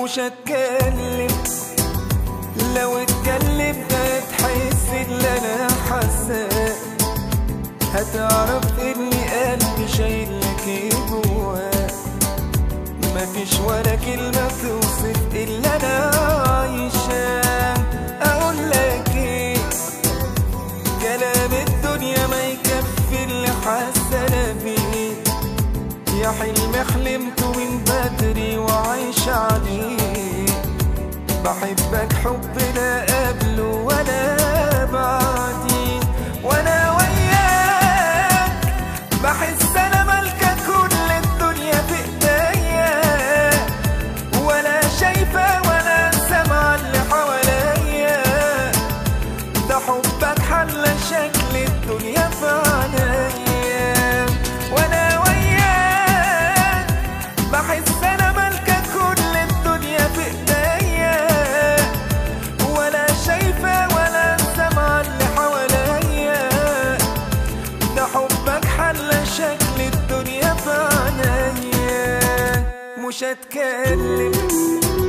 مش هتكلم لو اتكلمت هتحس اللي انا حاساه هتعرف اني قلبي شايل لك ايه جواه مفيش ولا كلمة توصف اللي انا عايشاه اقول لك ايه كلام الدنيا ما يكفي اللي حاسه انا بيه يا حلم حلمته من بدري وعايش عليه بحبك حب لا قبله ولا بعديه وانا وياك بحس انا مالكة كل الدنيا في ايديا ولا شايفة ولا سامعة اللي حواليا ده حبك حل شكل الدنيا في عينيا وانا وياك بحس انا مالكة كل الدنيا في ايديا ولا شايفة ولا سامعة اللي حواليا ده حبك حل شكل الدنيا في عينيا مش هتكلم